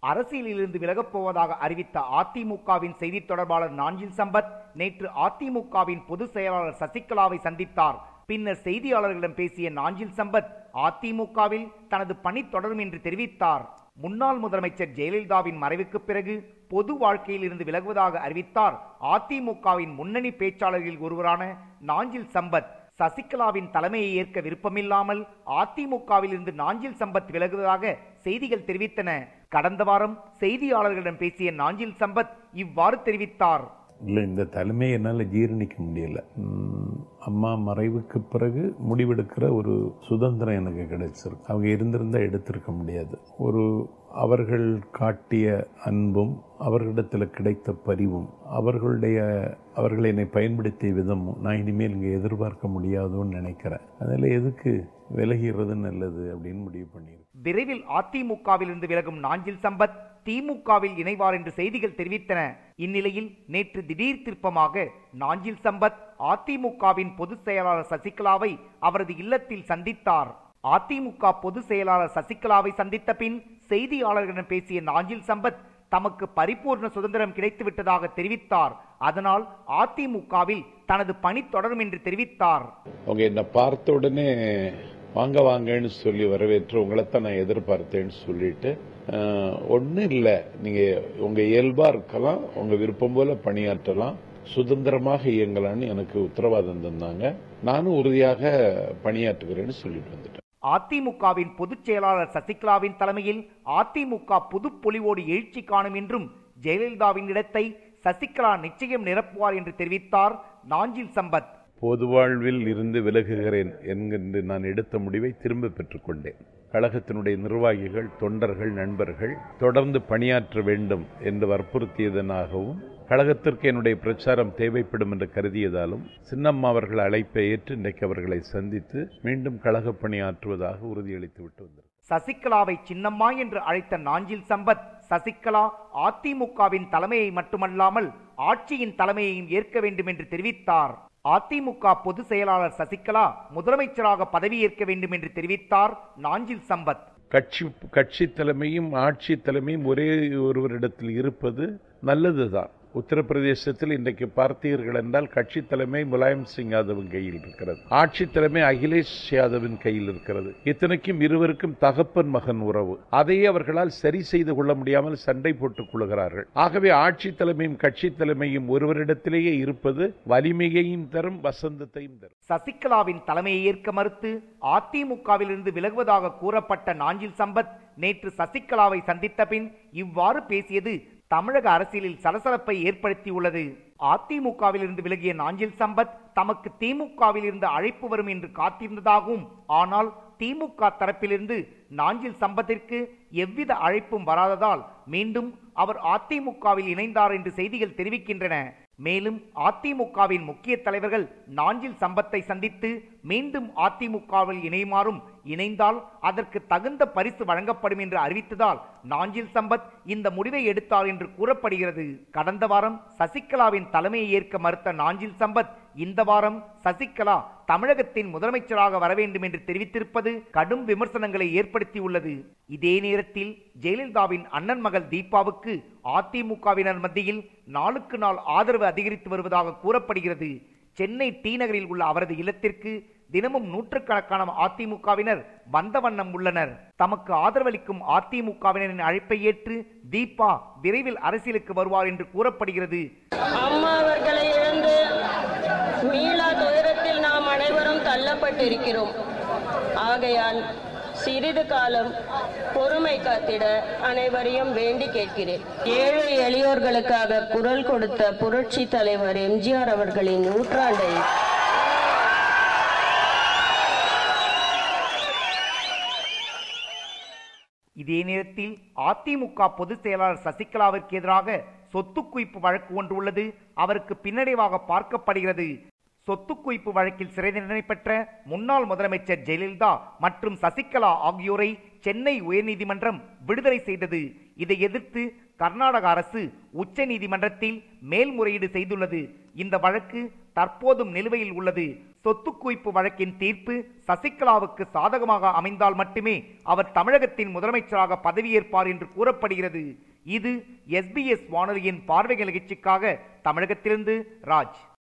அரசியலிலிருந்து விலகப் போவதாக அறிவித்த அதிமுகவின் செய்தி தொடர்பாளர் நாஞ்சில் சம்பத் நேற்று அதிமுகவின் பொதுச் செயலாளர் சசிகலாவை சந்தித்தார் பின்னர் செய்தியாளர்களிடம் பேசிய நாஞ்சில் சம்பத் அதிமுகவில் தனது பணி தொடரும் என்று தெரிவித்தார் முன்னாள் முதலமைச்சர் ஜெயலலிதாவின் மறைவுக்கு பிறகு பொது வாழ்க்கையில் இருந்து விலகுவதாக அறிவித்தார் அதிமுகவின் முன்னணி பேச்சாளர்களில் ஒருவரான நாஞ்சில் சம்பத் சசிகலாவின் தலைமையை ஏற்க விருப்பமில்லாமல் அதிமுகவில் இருந்து நாஞ்சில் சம்பத் விலகுவதாக செய்திகள் தெரிவித்தன கடந்த வாரம் செய்தியாளர்களிடம் பேசிய நாஞ்சில் சம்பத் இவ்வாறு தெரிவித்தார் இல்லை இந்த தலைமையை என்னால் ஜீரணிக்க முடியல உம், அம்மா மறைவுக்கு பிறகு முடிவெடுக்கிற ஒரு சுதந்திரம் எனக்கு கிடைச்சிருக்கு அவங்க இருந்திருந்தா எடுத்திருக்க முடியாது ஒரு அவர்கள் காட்டிய அன்பும் அவர்களிடத்தில் கிடைத்த பரிவும் அவர்களுடைய அவர்கள் என்னை பயன்படுத்திய விதமும் நான் இனிமேல் இங்கே எதிர்பார்க்க முடியாதோன்னு நினைக்கிறேன் அதில் எதுக்கு விலகிறது நல்லது அப்படின்னு முடிவு பண்ணியிருக்கேன் விரைவில் அதிமுகவில் இருந்து விலகும் நாஞ்சில் சம்பத் திமுகவில் இணைவார் என்று செய்திகள் தெரிவித்தன இந்நிலையில் நேற்று திடீர் திருப்பமாக நாஞ்சில் சம்பத் அதிமுகவின் பொதுச் செயலாளர் சசிகலாவை அவரது இல்லத்தில் சந்தித்தார் அதிமுக பொதுச் செயலாளர் சசிகலாவை சந்தித்த பின் செய்தியாளர்களிடம் பேசிய நாஞ்சில் சம்பத் தமக்கு பரிபூர்ண சுதந்திரம் கிடைத்து விட்டதாக தெரிவித்தார் அதனால் அதிமுகவில் தனது பணி தொடரும் என்று தெரிவித்தார் அவங்க என்னை பார்த்த உடனே வாங்க வாங்கன்னு சொல்லி வரவேற்று உங்களைத்தான் நான் எதிர்பார்த்தேன்னு சொல்லிட்டு ஒன்றும் இல்லை நீங்கள் உங்கள் இயல்பாக இருக்கலாம் உங்கள் விருப்பம் போல பணியாற்றலாம் சுதந்திரமாக இயங்கலாம்னு எனக்கு உத்தரவாதம் தந்தாங்க நானும் உறுதியாக பணியாற்றுகிறேன்னு சொல்லிட்டு வந்துட்டேன் அதிமுகவின் பொதுச் செயலாளர் சசிகலாவின் தலைமையில் அதிமுக புதுப்பொலிவோடு எழுச்சி காணும் என்றும் ஜெயலலிதாவின் இடத்தை சசிகலா நிச்சயம் நிரப்புவார் என்று தெரிவித்தார் நாஞ்சில் சம்பத் பொது வாழ்வில் இருந்து விலகுகிறேன் என்கின்ற நான் எடுத்த முடிவை திரும்ப பெற்றுக்கொண்டேன் கழகத்தினுடைய நிர்வாகிகள் தொண்டர்கள் நண்பர்கள் தொடர்ந்து பணியாற்ற வேண்டும் என்று வற்புறுத்தியதனாகவும் கழகத்திற்கு என்னுடைய பிரச்சாரம் தேவைப்படும் என்று கருதியதாலும் சின்னம்மா அவர்கள் அழைப்பை ஏற்று இன்றைக்கு அவர்களை சந்தித்து மீண்டும் கழக பணியாற்றுவதாக உறுதியளித்து விட்டு வந்தார் சசிகலாவை சின்னம்மா என்று அழைத்த நாஞ்சில் சம்பத் சசிகலா அதிமுகவின் தலைமையை மட்டுமல்லாமல் ஆட்சியின் தலைமையையும் ஏற்க வேண்டும் என்று தெரிவித்தார் அதிமுக பொதுச் செயலாளர் சசிகலா முதலமைச்சராக பதவியேற்க வேண்டும் என்று தெரிவித்தார் நாஞ்சில் சம்பத் கட்சி கட்சி தலைமையும் ஆட்சி தலைமையும் ஒரே ஒருவரிடத்தில் இருப்பது நல்லதுதான் உத்தரப்பிரதேசத்தில் இன்றைக்கு பார்த்தீர்கள் என்றால் கட்சி தலைமை முலாயம் சிங் யாதவின் கையில் இருக்கிறது ஆட்சி தலைமை அகிலேஷ் யாதவின் கையில் இருக்கிறது இத்தனைக்கும் இருவருக்கும் தகப்பன் மகன் உறவு அதையே அவர்களால் சரி செய்து கொள்ள முடியாமல் சண்டை போட்டுக் கொள்கிறார்கள் ஆகவே ஆட்சி தலைமையும் கட்சி தலைமையும் ஒருவரிடத்திலேயே இருப்பது வலிமையையும் தரும் வசந்தத்தையும் தரும் சசிகலாவின் தலைமையை ஏற்க மறுத்து அதிமுகவிலிருந்து விலகுவதாக கூறப்பட்ட நாஞ்சில் சம்பத் நேற்று சசிகலாவை சந்தித்த பின் இவ்வாறு பேசியது தமிழக அரசியலில் சலசலப்பை ஏற்படுத்தியுள்ளது அதிமுகவிலிருந்து விலகிய நாஞ்சில் சம்பத் தமக்கு திமுகவில் இருந்து அழைப்பு வரும் என்று காத்திருந்ததாகவும் ஆனால் திமுக தரப்பிலிருந்து நாஞ்சில் சம்பத்திற்கு எவ்வித அழைப்பும் வராததால் மீண்டும் அவர் அதிமுகவில் இணைந்தார் என்று செய்திகள் தெரிவிக்கின்றன மேலும் அதிமுகவின் முக்கிய தலைவர்கள் நாஞ்சில் சம்பத்தை சந்தித்து மீண்டும் அதிமுகவில் இணையுமாறும் இணைந்தால் அதற்கு தகுந்த பரிசு வழங்கப்படும் என்று அறிவித்ததால் நாஞ்சில் சம்பத் இந்த முடிவை எடுத்தார் என்று கூறப்படுகிறது கடந்த வாரம் சசிகலாவின் தலைமையை ஏற்க மறுத்த நாஞ்சில் சம்பத் இந்த வாரம் சசிகலா தமிழகத்தின் முதலமைச்சராக வர வேண்டும் என்று தெரிவித்திருப்பது கடும் விமர்சனங்களை ஏற்படுத்தியுள்ளது இதே நேரத்தில் ஜெயலலிதாவின் அண்ணன் மகள் தீபாவுக்கு அதிமுகவினர் மத்தியில் நாளுக்கு நாள் ஆதரவு அதிகரித்து வருவதாக கூறப்படுகிறது சென்னை டி நகரில் உள்ள அவரது இல்லத்திற்கு தினமும் நூற்றுக்கணக்கான அதிமுகவினர் வந்த வண்ணம் உள்ளனர் தமக்கு ஆதரவளிக்கும் அதிமுகவினரின் அழைப்பை ஏற்று தீபா விரைவில் அரசியலுக்கு வருவார் என்று கூறப்படுகிறது அம்மா அவர்களை இழந்து மீளா துயரத்தில் நாம் அனைவரும் தள்ளப்பட்டிருக்கிறோம் ஆகையால் சிறிது காலம் பொறுமை காத்திட அனைவரையும் வேண்டி கேட்கிறேன் ஏழை எளியோர்களுக்காக குரல் கொடுத்த புரட்சி தலைவர் எம்ஜிஆர் அவர்களின் நூற்றாண்டை இதே நேரத்தில் அதிமுக பொதுச் செயலாளர் சசிகலாவிற்கு எதிராக சொத்து குவிப்பு வழக்கு ஒன்று உள்ளது அவருக்கு பின்னடைவாக பார்க்கப்படுகிறது சொத்து குவிப்பு வழக்கில் சிறை தண்டனை பெற்ற முன்னாள் முதலமைச்சர் ஜெயலலிதா மற்றும் சசிகலா ஆகியோரை சென்னை உயர்நீதிமன்றம் விடுதலை செய்தது இதை எதிர்த்து கர்நாடக அரசு உச்ச நீதிமன்றத்தில் மேல்முறையீடு செய்துள்ளது இந்த வழக்கு தற்போதும் நிலுவையில் உள்ளது சொத்து குவிப்பு வழக்கின் தீர்ப்பு சசிகலாவுக்கு சாதகமாக அமைந்தால் மட்டுமே அவர் தமிழகத்தின் முதலமைச்சராக பதவியேற்பார் என்று கூறப்படுகிறது இது எஸ்பிஎஸ் வானொலியின் பார்வைகள் நிகழ்ச்சிக்காக தமிழகத்திலிருந்து ராஜ்